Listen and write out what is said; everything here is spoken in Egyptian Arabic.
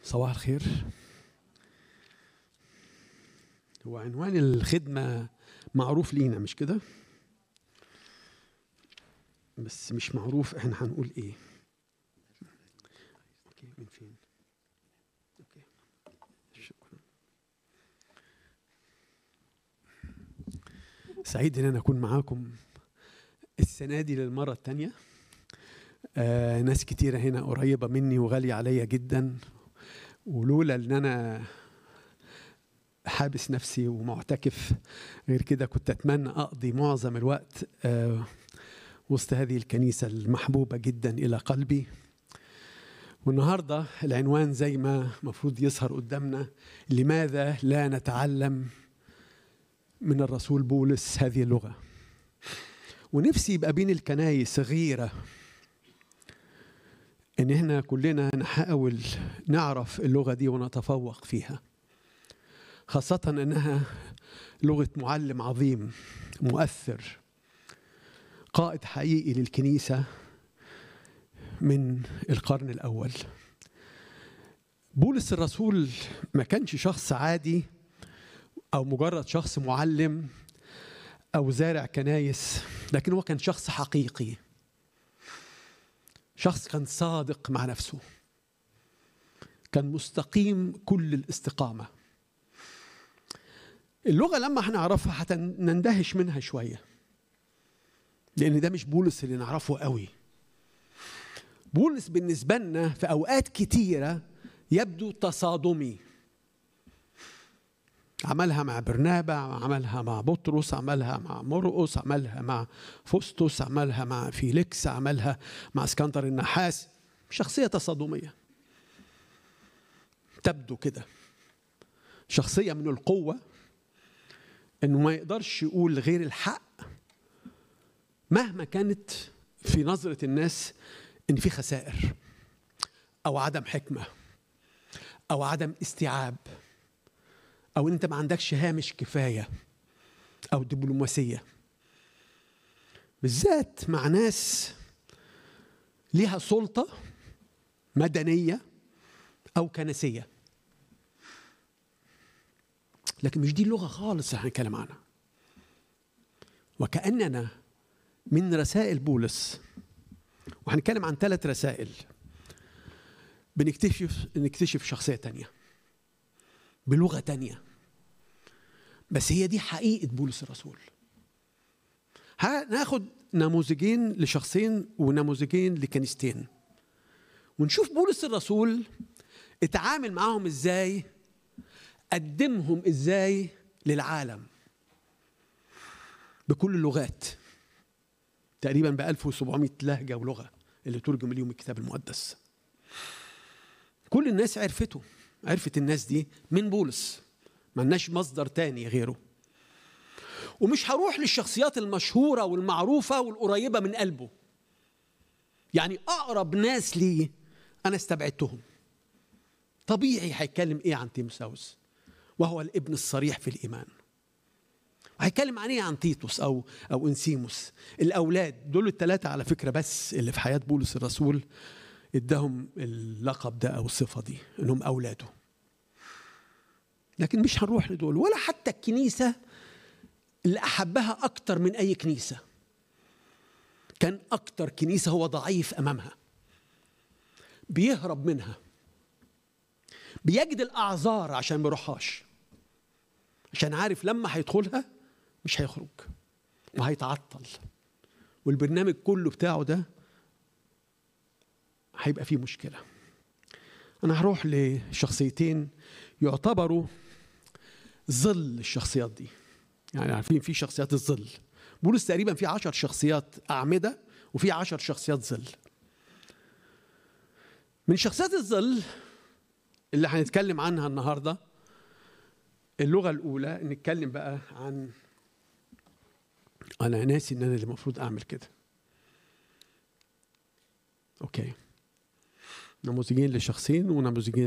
صباح الخير هو عنوان الخدمة معروف لينا مش كده؟ بس مش معروف احنا هنقول ايه اوكي من فين اوكي شكرا سعيد ان انا اكون معاكم السنه دي للمره الثانيه آه ناس كتيره هنا قريبه مني وغاليه عليا جدا ولولا ان انا حابس نفسي ومعتكف غير كده كنت اتمنى اقضي معظم الوقت آه وسط هذه الكنيسة المحبوبة جدا إلى قلبي والنهاردة العنوان زي ما مفروض يظهر قدامنا لماذا لا نتعلم من الرسول بولس هذه اللغة ونفسي يبقى بين الكنايس غيرة ان احنا كلنا نحاول نعرف اللغة دي ونتفوق فيها خاصة انها لغة معلم عظيم مؤثر قائد حقيقي للكنيسة من القرن الأول بولس الرسول ما كانش شخص عادي أو مجرد شخص معلم أو زارع كنايس لكن هو كان شخص حقيقي شخص كان صادق مع نفسه كان مستقيم كل الاستقامة اللغة لما هنعرفها هنندهش منها شويه لان ده مش بولس اللي نعرفه قوي بولس بالنسبه لنا في اوقات كتيره يبدو تصادمي عملها مع برنابا عملها مع بطرس عملها مع مرقس عملها مع فوستوس عملها مع فيليكس عملها مع اسكندر النحاس شخصيه تصادميه تبدو كده شخصيه من القوه انه ما يقدرش يقول غير الحق مهما كانت في نظرة الناس إن في خسائر أو عدم حكمة أو عدم استيعاب أو إن أنت ما عندكش هامش كفاية أو دبلوماسية بالذات مع ناس ليها سلطة مدنية أو كنسية لكن مش دي اللغة خالص اللي هنتكلم عنها وكأننا من رسائل بولس وهنتكلم عن ثلاث رسائل بنكتشف نكتشف شخصية تانية بلغة تانية بس هي دي حقيقة بولس الرسول هناخد نموذجين لشخصين ونموذجين لكنيستين ونشوف بولس الرسول اتعامل معاهم ازاي قدمهم ازاي للعالم بكل اللغات تقريبا ب 1700 لهجة ولغة اللي ترجم ليهم الكتاب المقدس كل الناس عرفته عرفت الناس دي من بولس ملناش مصدر تاني غيره ومش هروح للشخصيات المشهورة والمعروفة والقريبة من قلبه يعني أقرب ناس ليه أنا استبعدتهم طبيعي هيتكلم إيه عن تيمساوس وهو الابن الصريح في الإيمان هيتكلم عن ايه عن تيتوس او او انسيموس الاولاد دول الثلاثه على فكره بس اللي في حياه بولس الرسول اداهم اللقب ده او الصفه دي انهم اولاده لكن مش هنروح لدول ولا حتى الكنيسه اللي احبها اكتر من اي كنيسه كان اكتر كنيسه هو ضعيف امامها بيهرب منها بيجد الاعذار عشان ما يروحهاش عشان عارف لما هيدخلها مش هيخرج وهيتعطل والبرنامج كله بتاعه ده هيبقى فيه مشكله انا هروح لشخصيتين يعتبروا ظل الشخصيات دي يعني عارفين في شخصيات الظل بولس تقريبا في عشر شخصيات أعمدة وفي عشر شخصيات ظل من شخصيات الظل اللي هنتكلم عنها النهارده اللغة الأولى نتكلم بقى عن أنا ناسي إن أنا اللي المفروض أعمل كده. أوكي. نموذجين لشخصين ونموذجين